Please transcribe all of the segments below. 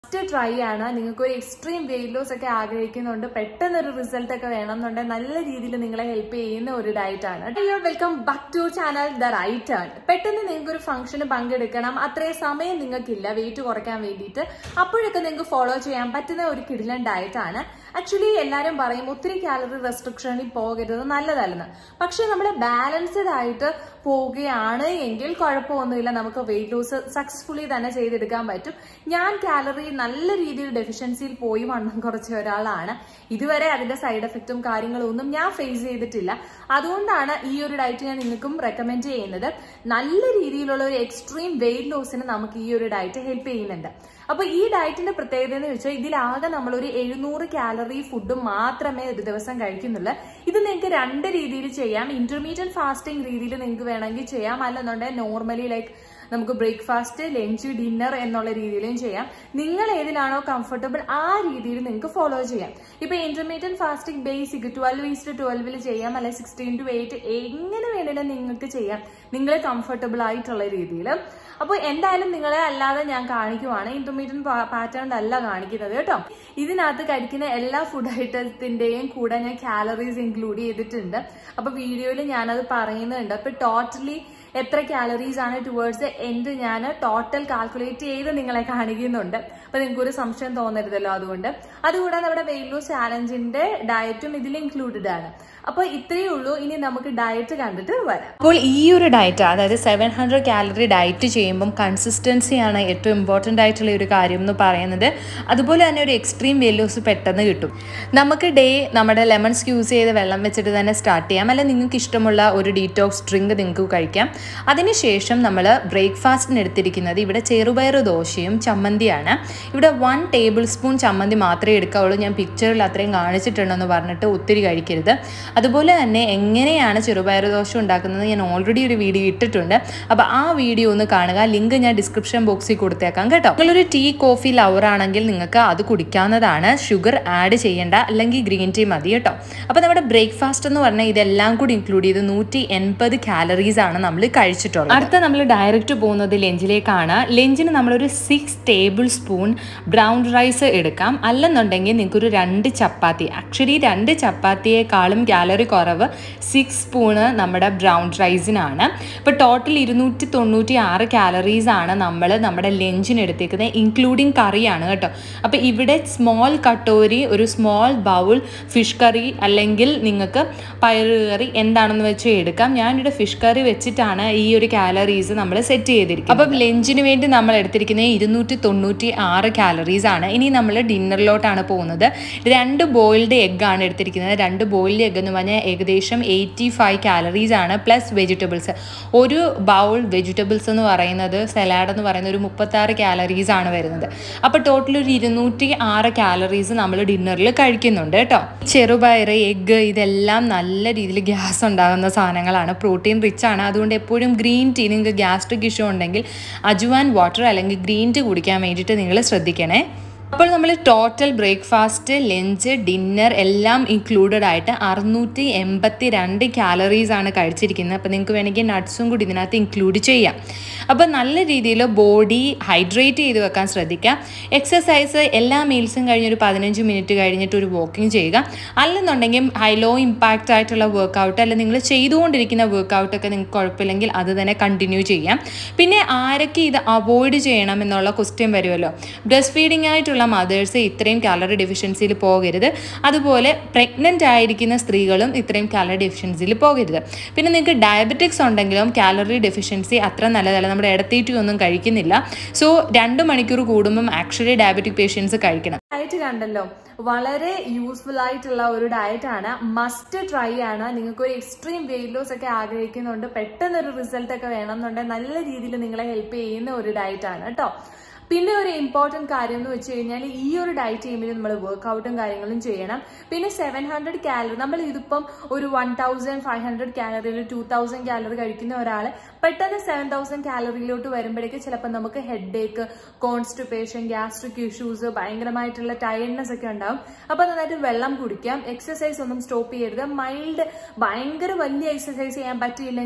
must try ആണ് നിങ്ങൾക്ക് ഒരു എക്സ്ട്രീം വെയിറ്റ് ലോസ് ഒക്കെ ആഗ്രഹിക്കുന്നുണ്ട് പെട്ടെന്ന് ഒരു റിസൾട്ട് ഒക്കെ വേണമെന്നുണ്ടെങ്കിൽ നല്ല രീതിയിൽ നിങ്ങളെ ഹെൽപ്പ് ചെയ്യുന്ന ഒരു ഡയറ്റ് ആണ് അയ്യോ welcome back to channel the right turn പെട്ടെന്ന് നിങ്ങൾക്ക് ഒരു ഫംഗ്ഷന് പങ്കെടുക്കണം അത്രയും സമയം നിങ്ങൾക്കില്ല വെയിറ്റ് കുറയ്ക്കാൻ വേണ്ടിയിട്ട് അപ്പോഴൊക്കെ നിങ്ങൾക്ക് ഫോളോ ചെയ്യാൻ പറ്റുന്ന ഒരു കിടിലൻ ഡയറ്റ് ആണ് ആക്ച്വലി എല്ലാവരും പറയും ഒത്തിരി കാലറി റെസ്ട്രിക്ഷനിൽ പോകരുത് നല്ലതല്ലെന്ന് പക്ഷെ നമ്മൾ ബാലൻസ്ഡ് ആയിട്ട് പോവുകയാണ് എങ്കിൽ കുഴപ്പമൊന്നുമില്ല നമുക്ക് വെയിറ്റ് ലോസ് സക്സസ്ഫുള്ളി തന്നെ ചെയ്തെടുക്കാൻ പറ്റും ഞാൻ കാലറി നല്ല രീതിയിൽ ഡെഫിഷ്യൻസിയിൽ പോയി വണ്ണം കുറച്ച ഒരാളാണ് ഇതുവരെ അതിന്റെ സൈഡ് എഫക്റ്റും കാര്യങ്ങളും ഒന്നും ഞാൻ ഫേസ് ചെയ്തിട്ടില്ല അതുകൊണ്ടാണ് ഈ ഒരു ഡയറ്റ് ഞാൻ നിങ്ങൾക്കും റെക്കമെൻഡ് ചെയ്യുന്നത് നല്ല രീതിയിലുള്ള ഒരു എക്സ്ട്രീം വെയിറ്റ് ലോസിന് നമുക്ക് ഈ ഒരു ഡയറ്റ് ഹെൽപ്പ് ചെയ്യുന്നുണ്ട് അപ്പൊ ഈ ഡയറ്റിന്റെ പ്രത്യേകത എന്ന് വെച്ചാൽ ഇതിലാകെ നമ്മൾ ഒരു എഴുന്നൂറ് കാലറി ഫുഡ് മാത്രമേ ഒരു ദിവസം കഴിക്കുന്നുള്ളൂ ഇത് നിങ്ങൾക്ക് രണ്ട് രീതിയിൽ ചെയ്യാം ഇന്റർമീഡിയറ്റ് ഫാസ്റ്റിംഗ് രീതിയിൽ നിങ്ങൾക്ക് വേണമെങ്കിൽ ചെയ്യാം അല്ലെന്നുണ്ടെങ്കിൽ നോർമലി ലൈക്ക് നമുക്ക് ബ്രേക്ക്ഫാസ്റ്റ് ലഞ്ച് ഡിന്നർ എന്നുള്ള രീതിയിലും ചെയ്യാം നിങ്ങൾ ഏതിലാണോ കംഫർട്ടബിൾ ആ രീതിയിൽ നിങ്ങൾക്ക് ഫോളോ ചെയ്യാം ഇപ്പൊ intermediate fasting basic twelve is to ട്വൽവിൽ ചെയ്യാം അല്ലെങ്കിൽ സിക്സ്റ്റീൻ ടു എയ്റ്റ് എങ്ങനെ വേണേലും നിങ്ങൾക്ക് ചെയ്യാം നിങ്ങൾ കംഫർട്ടബിൾ ആയിട്ടുള്ള രീതിയിൽ അപ്പോൾ എന്തായാലും നിങ്ങളെ അല്ലാതെ ഞാൻ കാണിക്കുവാണ് ഇന്റർമീഡിയറ്റ് പാറ്റേൺ അല്ല കാണിക്കുന്നത് കേട്ടോ ഇതിനകത്ത് കഴിക്കുന്ന എല്ലാ ഫുഡ് ഐറ്റത്തിന്റെയും കൂടെ ഞാൻ കാലറീസ് ഇൻക്ലൂഡ് ചെയ്തിട്ടുണ്ട് അപ്പൊ വീഡിയോയിൽ ഞാനത് പറയുന്നുണ്ട് അപ്പൊ ടോട്ടലി എത്ര കാലറീസ് ആണ് ടുവേർഡ്സ് എൻഡ് ഞാൻ ടോട്ടൽ കാൽക്കുലേറ്റ് ചെയ്ത് നിങ്ങളെ കാണിക്കുന്നുണ്ട് അപ്പൊ നിങ്ങൾക്ക് ഒരു സംശയം തോന്നരുതല്ലോ അതുകൊണ്ട് അതുകൂടാതെ നമ്മുടെ വെയിറ്റ് ലോസ് ചാലഞ്ചിന്റെ ഡയറ്റും ഇതിൽ ഇൻക്ലൂഡഡ് ആണ് അപ്പോൾ ഇത്രയേ ഉള്ളൂ ഇനി നമുക്ക് ഡയറ്റ് കണ്ടിട്ട് വരാം അപ്പോൾ ഈ ഒരു ഡയറ്റ് അതായത് സെവൻ ഹൺഡ്രഡ് കാലറി ഡയറ്റ് ചെയ്യുമ്പം കൺസിസ്റ്റൻസിയാണ് ഏറ്റവും ഇമ്പോർട്ടൻ്റ് ആയിട്ടുള്ള ഒരു കാര്യം എന്ന് പറയുന്നത് അതുപോലെ തന്നെ ഒരു എക്സ്ട്രീം വെയിറ്റ് ലോസ് പെട്ടെന്ന് കിട്ടും നമുക്ക് ഡേ നമ്മുടെ ലെമൺസ് യൂസ് ചെയ്ത് വെള്ളം വെച്ചിട്ട് തന്നെ സ്റ്റാർട്ട് ചെയ്യാം അല്ലെങ്കിൽ നിങ്ങൾക്ക് ഇഷ്ടമുള്ള ഒരു ഡീറ്റോക്സ് ഡ്രിങ്ക് നിങ്ങൾക്ക് കഴിക്കാം അതിനുശേഷം നമ്മൾ ബ്രേക്ക്ഫാസ്റ്റിന് എടുത്തിരിക്കുന്നത് ഇവിടെ ചെറുപയർ ദോശയും ചമ്മന്തിയാണ് ഇവിടെ വൺ ടേബിൾ സ്പൂൺ ചമ്മന്തി മാത്രമേ എടുക്കാവുള്ളൂ ഞാൻ പിക്ചറിൽ അത്രയും കാണിച്ചിട്ടുണ്ടെന്ന് പറഞ്ഞിട്ട് ഒത്തിരി കഴിക്കരുത് അതുപോലെ തന്നെ എങ്ങനെയാണ് ചെറുപയർ ദോശ ഉണ്ടാക്കുന്നത് ഞാൻ ഓൾറെഡി ഒരു വീഡിയോ ഇട്ടിട്ടുണ്ട് അപ്പോൾ ആ വീഡിയോ ഒന്ന് കാണുക ലിങ്ക് ഞാൻ ഡിസ്ക്രിപ്ഷൻ ബോക്സിൽ കൊടുത്തേക്കാം കേട്ടോ നിങ്ങളൊരു ടീ കോഫി ലവർ ആണെങ്കിൽ നിങ്ങൾക്ക് അത് കുടിക്കാവുന്നതാണ് ഷുഗർ ആഡ് ചെയ്യേണ്ട അല്ലെങ്കിൽ ഗ്രീൻ ടീ മതി കേട്ടോ അപ്പോൾ നമ്മുടെ ബ്രേക്ക്ഫാസ്റ്റ് എന്ന് പറഞ്ഞാൽ ഇതെല്ലാം കൂടി ഇൻക്ലൂഡ് ചെയ്ത് നൂറ്റി എൺപത് കാലറീസ് ആണ് നമ്മൾ കഴിച്ചിട്ടുള്ളത് അടുത്ത നമ്മൾ ഡയറക്റ്റ് പോകുന്നത് ലഞ്ചിലേക്കാണ് ലഞ്ചിന് നമ്മളൊരു six tablespoon brown rice എടുക്കാം അല്ലെന്നുണ്ടെങ്കിൽ നിങ്ങൾക്കൊരു രണ്ട് ചപ്പാത്തി ആക്ച്വലി രണ്ട് ചപ്പാത്തിയേക്കാളും കാലറി കുറവ് സിക്സ് സ്പൂണ് നമ്മുടെ ബ്രൗൺ റൈസിനാണ് ഇപ്പോൾ ടോട്ടൽ ഇരുന്നൂറ്റി തൊണ്ണൂറ്റി ആറ് കാലറീസ് ആണ് നമ്മൾ നമ്മുടെ ലഞ്ചിന് എടുത്തേക്കുന്നത് ഇൻക്ലൂഡിങ് കറിയാണ് കേട്ടോ അപ്പോൾ ഇവിടെ സ്മോൾ കട്ടോരി ഒരു സ്മോൾ ബൗൾ ഫിഷ് കറി അല്ലെങ്കിൽ നിങ്ങൾക്ക് പയറ് കറി എന്താണെന്ന് വെച്ച് എടുക്കാം ഞാനിവിടെ ഫിഷ് കറി വെച്ചിട്ടാണ് ഈ ഒരു കാലറീസ് നമ്മൾ സെറ്റ് ചെയ്തിരിക്കുന്നത് അപ്പം ലഞ്ചിന് വേണ്ടി നമ്മൾ എടുത്തിരിക്കുന്നത് ഇരുന്നൂറ്റി തൊണ്ണൂറ്റി ആറ് കാലറീസ് ആണ് ഇനി നമ്മൾ ഡിന്നറിലോട്ടാണ് പോകുന്നത് രണ്ട് ബോയിൽഡ് എഗ് ആണ് എടുത്തിരിക്കുന്നത് രണ്ട് ബോയിൽഡ് എഗ് എന്ന് പറഞ്ഞാൽ ഏകദേശം എയ്റ്റി ഫൈവ് കാലറീസ് ആണ് പ്ലസ് വെജിറ്റബിൾസ് ഒരു ബൗൾ വെജിറ്റബിൾസ് എന്ന് പറയുന്നത് സലാഡ് എന്ന് പറയുന്നത് ഒരു മുപ്പത്താറ് കാലറീസ് ആണ് വരുന്നത് അപ്പോൾ ടോട്ടൽ ഒരു ഇരുന്നൂറ്റി ആറ് കാലറീസ് നമ്മൾ ഡിന്നറിൽ കഴിക്കുന്നുണ്ട് കേട്ടോ ചെറുപയർ എഗ്ഗ് ഇതെല്ലാം നല്ല രീതിയിൽ ഗ്യാസ് ഉണ്ടാകുന്ന സാധനങ്ങളാണ് പ്രോട്ടീൻ റിച്ച് ആണ് അതുകൊണ്ട് എപ്പോഴും ഗ്രീൻ ടീ നിങ്ങൾക്ക് ഗ്യാസ്ട്രിക് ഇഷ്യൂ ഉണ്ടെങ്കിൽ അജുവാൻ വാട്ടർ അല്ലെങ്കിൽ ഗ്രീൻ ടീ കുടിക്കാൻ വേണ്ടിയിട്ട് നിങ്ങൾ ശ്രദ്ധിക്കണേ അപ്പോൾ നമ്മൾ ടോട്ടൽ ബ്രേക്ക്ഫാസ്റ്റ് ലഞ്ച് ഡിന്നർ എല്ലാം ഇൻക്ലൂഡഡ് ആയിട്ട് അറുന്നൂറ്റി എൺപത്തി രണ്ട് കാലറീസ് ആണ് കഴിച്ചിരിക്കുന്നത് അപ്പോൾ നിങ്ങൾക്ക് വേണമെങ്കിൽ നട്ട്സും കൂടി ഇതിനകത്ത് ഇൻക്ലൂഡ് ചെയ്യാം അപ്പോൾ നല്ല രീതിയിൽ ബോഡി ഹൈഡ്രേറ്റ് ചെയ്ത് വെക്കാൻ ശ്രദ്ധിക്കുക എക്സസൈസ് എല്ലാ മീൽസും കഴിഞ്ഞ് ഒരു പതിനഞ്ച് മിനിറ്റ് കഴിഞ്ഞിട്ട് ഒരു വാക്കിംഗ് ചെയ്യുക അല്ലെന്നുണ്ടെങ്കിൽ ഹൈ ലോ ഇമ്പാക്റ്റ് ആയിട്ടുള്ള വർക്കൗട്ട് അല്ലെങ്കിൽ നിങ്ങൾ ചെയ്തുകൊണ്ടിരിക്കുന്ന വർക്കൗട്ടൊക്കെ നിങ്ങൾക്ക് കുഴപ്പമില്ലെങ്കിൽ അത് തന്നെ കണ്ടിന്യൂ ചെയ്യാം പിന്നെ ആരൊക്കെ ഇത് അവോയ്ഡ് ചെയ്യണം എന്നുള്ള ക്വസ്റ്റ്യൻ വരുമല്ലോ ബ്രസ്റ്റ് ഫീഡിംഗ് ആയിട്ടുള്ള മദേഴ്സ് ഇത്രയും കാലറി ഡെഫിഷ്യൻസിയിൽ പോകരുത് അതുപോലെ പ്രഗ്നൻ്റ് ആയിരിക്കുന്ന സ്ത്രീകളും ഇത്രയും കാലറി ഡെഫിഷ്യൻസിയിൽ പോകരുത് പിന്നെ നിങ്ങൾക്ക് ഡയബറ്റിക്സ് ഉണ്ടെങ്കിലും കാലറി ഡെഫിഷ്യൻസി അത്ര നല്ലതല്ല നമ്മുടെ ഇടത്തേറ്റി ഒന്നും കഴിക്കുന്നില്ല സോ രണ്ട് മണിക്കൂർ കൂടുമ്പം ആക്ച്വലി ഡയബറ്റിക് പേഷ്യൻസ് കഴിക്കണം ഡയറ്റ് കണ്ടല്ലോ വളരെ യൂസ്ഫുൾ ആയിട്ടുള്ള ഒരു ഡയറ്റ് ആണ് മസ്റ്റ് ട്രൈ ആണ് നിങ്ങൾക്ക് ഒരു എക്സ്ട്രീം വെയിറ്റ് ലോസ് ഒക്കെ ആഗ്രഹിക്കുന്നുണ്ട് പെട്ടെന്ന് ഒരു റിസൾട്ട് ഒക്കെ വേണമെന്നുണ്ടെങ്കിൽ നല്ല രീതിയിൽ നിങ്ങളെ ഹെൽപ്പ് ചെയ്യുന്ന ഒരു ഡയറ്റ് ആണ് കേട്ടോ പിന്നെ ഒരു ഇമ്പോർട്ടന്റ് കാര്യം എന്ന് വെച്ച് കഴിഞ്ഞാൽ ഈ ഒരു ഡയറ്റ് ചെയ്യുമ്പോൾ നമ്മൾ വർക്കൗട്ടും കാര്യങ്ങളും ചെയ്യണം പിന്നെ സെവൻ ഹൺഡ്രഡ് കാലറി നമ്മൾ ഇതിപ്പം ഒരു വൺ തൗസൻഡ് ഫൈവ് ഹൺഡ്രഡ് കാലറിയിൽ ടു തൗസൻഡ് കാലറി കഴിക്കുന്ന ഒരാൾ പെട്ടെന്ന് സെവൻ തൗസൻഡ് കാലറിയിലോട്ട് വരുമ്പോഴേക്ക് ചിലപ്പോൾ നമുക്ക് headache constipation gastric issues ഭയങ്കരമായിട്ടുള്ള ടയർഡ്നെസ് ഒക്കെ ഉണ്ടാവും അപ്പൊ നന്നായിട്ട് വെള്ളം കുടിക്കാം എക്സസൈസ് ഒന്നും സ്റ്റോപ്പ് ചെയ്യരുത് മൈൽഡ് ഭയങ്കര വലിയ എക്സസൈസ് ചെയ്യാൻ പറ്റിയില്ലെങ്കിൽ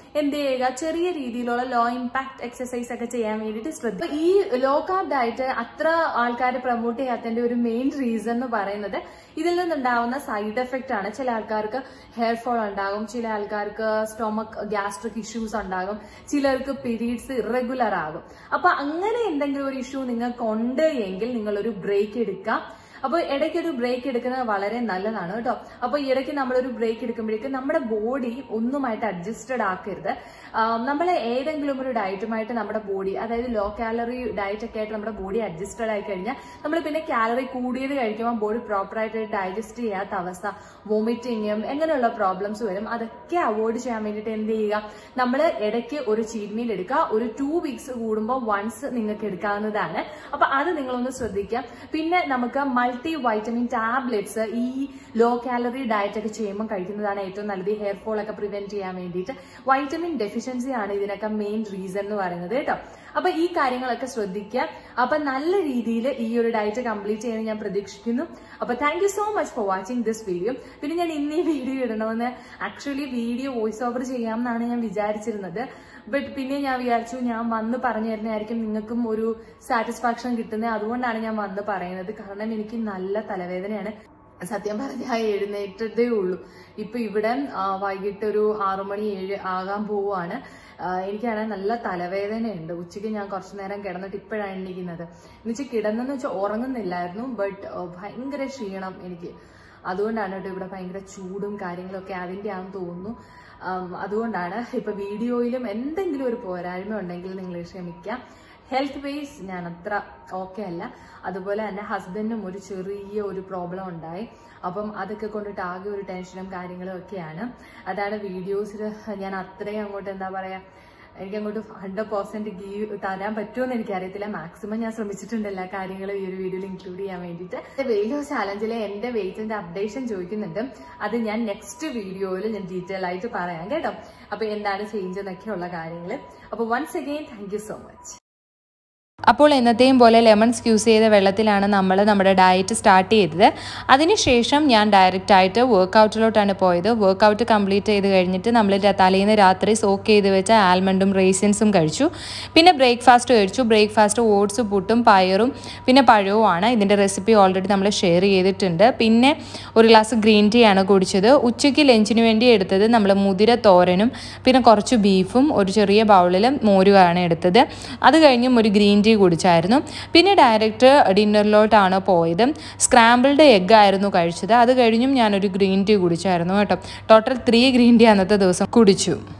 എന്ത് ചെയ്യുക ചെറിയ രീതിയിലുള്ള ലോ ഇമ്പാക്ട് എക്സസൈസ് ഒക്കെ ചെയ്യാൻ വേണ്ടിയിട്ട് ശ്രദ്ധിക്കുക ഈ ലോ കാർബ് ഡയറ്റ് അത്ര ആൾക്കാർ പ്രൊമോട്ട് ചെയ്യാത്തതിന്റെ ഒരു മെയിൻ റീസൺ എന്ന് പറയുന്നത് ഇതിൽ നിന്നുണ്ടാവുന്ന സൈഡ് എഫക്റ്റ് ആണ് ചില ആൾക്കാർക്ക് ഹെയർ ഫോൾ ഉണ്ടാകും ചില ആൾക്കാർക്ക് സ്റ്റൊമക് ഗ്യാസ്ട്രിക് ഇഷ്യൂസ് ഉണ്ടാകും ചിലർക്ക് പീരീഡ്സ് ഇറഗുലർ ആകും അപ്പൊ അങ്ങനെ എന്തെങ്കിലും ഒരു ഇഷ്യൂ നിങ്ങൾക്ക് ഉണ്ട് എങ്കിൽ നിങ്ങൾ ഒരു ബ്രേക്ക് എടുക്കാം അപ്പോൾ ഇടയ്ക്ക് ഒരു ബ്രേക്ക് എടുക്കുന്നത് വളരെ നല്ലതാണ് കേട്ടോ അപ്പോൾ ഈ ഇടയ്ക്ക് നമ്മളൊരു ബ്രേക്ക് എടുക്കുമ്പോഴേക്കും നമ്മുടെ ബോഡി ഒന്നുമായിട്ട് അഡ്ജസ്റ്റഡ് ആക്കരുത് നമ്മൾ ഏതെങ്കിലും ഒരു ഡയറ്റുമായിട്ട് നമ്മുടെ ബോഡി അതായത് ലോ കാലറി ഡയറ്റ് ഒക്കെ ആയിട്ട് നമ്മുടെ ബോഡി അഡ്ജസ്റ്റഡ് ആയി കഴിഞ്ഞാൽ നമ്മൾ പിന്നെ കാലറി കൂടിയത് കഴിക്കുമ്പോൾ ബോഡി പ്രോപ്പറായിട്ട് ഡൈജസ്റ്റ് ചെയ്യാത്ത അവസ്ഥ വോമിറ്റിങ്ങും എങ്ങനെയുള്ള പ്രോബ്ലംസ് വരും അതൊക്കെ അവോയ്ഡ് ചെയ്യാൻ വേണ്ടിയിട്ട് എന്ത് ചെയ്യുക നമ്മൾ ഇടയ്ക്ക് ഒരു ചീറ്റ് മീൽ എടുക്കുക ഒരു ടു വീക്സ് കൂടുമ്പോൾ വൺസ് നിങ്ങൾക്ക് എടുക്കാവുന്നതാണ് അപ്പൊ അത് നിങ്ങളൊന്ന് ശ്രദ്ധിക്കുക പിന്നെ നമുക്ക് മൾട്ടി വൈറ്റമിൻ ടാബ്ലറ്റ്സ് ഈ ലോ കാലറി ഡയറ്റ് ഒക്കെ ചെയ്യുമ്പോൾ കഴിക്കുന്നതാണ് ഏറ്റവും നല്ലത് ഹെയർ ഫോൾ ഒക്കെ പ്രിവെന്റ് ചെയ്യാൻ വേണ്ടിയിട്ട് വൈറ്റമിൻ ഡെഫിഷ്യൻസി ആണ് ഇതിനൊക്കെ മെയിൻ റീസൺ എന്ന് പറയുന്നത് കേട്ടോ അപ്പൊ ഈ കാര്യങ്ങളൊക്കെ ശ്രദ്ധിക്കുക അപ്പൊ നല്ല രീതിയിൽ ഈ ഒരു ഡയറ്റ് കംപ്ലീറ്റ് ചെയ്യാൻ ഞാൻ പ്രതീക്ഷിക്കുന്നു അപ്പൊ thank you so much for watching this video പിന്നെ ഞാൻ ഇന്ന് ഈ വീഡിയോ ഇടണമെന്ന് ആക്ച്വലി വീഡിയോ വോയിസ് ഓവർ ചെയ്യാമെന്നാണ് ഞാൻ വിചാരിച്ചിരുന്നത് ബട്ട് പിന്നെ ഞാൻ വിചാരിച്ചു ഞാൻ വന്ന് പറഞ്ഞു തരുന്നതായിരിക്കും നിങ്ങൾക്കും ഒരു സാറ്റിസ്ഫാക്ഷൻ കിട്ടുന്നത് അതുകൊണ്ടാണ് ഞാൻ വന്ന് പറയുന്നത് കാരണം എനിക്ക് നല്ല തലവേദനയാണ് സത്യം പറഞ്ഞാൽ എഴുന്നേറ്റതേ ഉള്ളൂ ഇപ്പൊ ഇവിടെ ആ, വൈകിട്ട് ഒരു ആറു മണി ഏഴ് ആകാൻ പോവുകയാണ് എനിക്കാണെങ്കിൽ നല്ല തലവേദനയുണ്ട് ഉച്ചയ്ക്ക് ഞാൻ കുറച്ചു നേരം കിടന്നിട്ട് ഇപ്പോഴാണ് എണീക്കുന്നത് എന്നുവെച്ചാൽ കിടന്നെന്ന് വെച്ചാൽ ഉറങ്ങുന്നില്ലായിരുന്നു ബട്ട് ഭയങ്കര ക്ഷീണം എനിക്ക് അതുകൊണ്ടാണ് കേട്ടോ ഇവിടെ ഭയങ്കര ചൂടും കാര്യങ്ങളൊക്കെ അതിൻ്റെ ആണെന്ന് തോന്നുന്നു ആം, അതുകൊണ്ടാണ് ഇപ്പൊ വീഡിയോയിലും എന്തെങ്കിലും ഒരു പോരായ്മ ഉണ്ടെങ്കിൽ നിങ്ങൾ ക്ഷമിക്കാം ഹെൽത്ത് വൈസ് ഞാൻ അത്ര ഓക്കെ അല്ല അതുപോലെ തന്നെ ഹസ്ബൻഡിനും ഒരു ചെറിയ ഒരു പ്രോബ്ലം ഉണ്ടായി അപ്പം അതൊക്കെ കൊണ്ടിട്ട് ആകെ ഒരു ടെൻഷനും കാര്യങ്ങളും ഒക്കെയാണ് അതാണ് വീഡിയോസിൽ ഞാൻ അത്രയും അങ്ങോട്ട് എന്താ പറയാ എനിക്ക് അങ്ങോട്ട് ഹൺഡ്രഡ് പെർസെന്റ് ഗീവ് തരാൻ പറ്റുമെന്ന് എനിക്കറിയത്തില്ല മാക്സിമം ഞാൻ ശ്രമിച്ചിട്ടുണ്ട് എല്ലാ കാര്യങ്ങളും ഈ ഒരു വീഡിയോയിൽ ഇൻക്ലൂഡ് ചെയ്യാൻ വേണ്ടിയിട്ട് വെയിറ്റ് ലോസ് ചാലഞ്ചിലെ എന്റെ വെയിറ്റിന്റെ അപ്ഡേഷൻ ചോദിക്കുന്നുണ്ട് അത് ഞാൻ നെക്സ്റ്റ് വീഡിയോയിൽ ഞാൻ ഡീറ്റെയിൽ ആയിട്ട് പറയാം കേട്ടോ അപ്പൊ എന്താണ് ചേഞ്ച് എന്നൊക്കെയുള്ള കാര്യങ്ങൾ അപ്പൊ once again thank you so much അപ്പോൾ എന്നത്തെയും പോലെ ലെമൺ സ്ക്യൂസ് ചെയ്ത വെള്ളത്തിലാണ് നമ്മൾ നമ്മുടെ ഡയറ്റ് സ്റ്റാർട്ട് ചെയ്തത് അതിനുശേഷം ഞാൻ ഡയറക്റ്റ് ആയിട്ട് വർക്കൗട്ടിലോട്ടാണ് പോയത് വർക്കൗട്ട് കംപ്ലീറ്റ് ചെയ്ത് കഴിഞ്ഞിട്ട് നമ്മൾ ര- തലേന്ന് രാത്രി സോക്ക് ചെയ്ത് വെച്ച ആൽമണ്ടും റേസിൻസും കഴിച്ചു പിന്നെ ബ്രേക്ക്ഫാസ്റ്റ് കഴിച്ചു ബ്രേക്ക്ഫാസ്റ്റ് ഓട്സ് പുട്ടും പയറും പിന്നെ പഴവുമാണ് ഇതിൻ്റെ റെസിപ്പി ഓൾറെഡി നമ്മൾ ഷെയർ ചെയ്തിട്ടുണ്ട് പിന്നെ ഒരു ഗ്ലാസ് ഗ്രീൻ ടീ ആണ് കുടിച്ചത് ഉച്ചയ്ക്ക് ലഞ്ചിന് വേണ്ടി എടുത്തത് നമ്മൾ മുതിര തോരനും പിന്നെ കുറച്ച് ബീഫും ഒരു ചെറിയ ബൗളിൽ മോരുമാണ് എടുത്തത് അത് കഴിഞ്ഞും ഒരു ഗ്രീൻ ടീ കുടിച്ചായിരുന്നു പിന്നെ ഡയറക്റ്റ് ഡിന്നറിലോട്ടാണ് പോയത് സ്ക്രാമ്പിൾഡ് എഗ് ആയിരുന്നു കഴിച്ചത് അത് കഴിഞ്ഞും ഞാനൊരു ഗ്രീൻ ടീ കുടിച്ചായിരുന്നു കേട്ടോ ടോട്ടൽ ത്രീ ഗ്രീൻ ടീ അന്നത്തെ ദിവസം കുടിച്ചു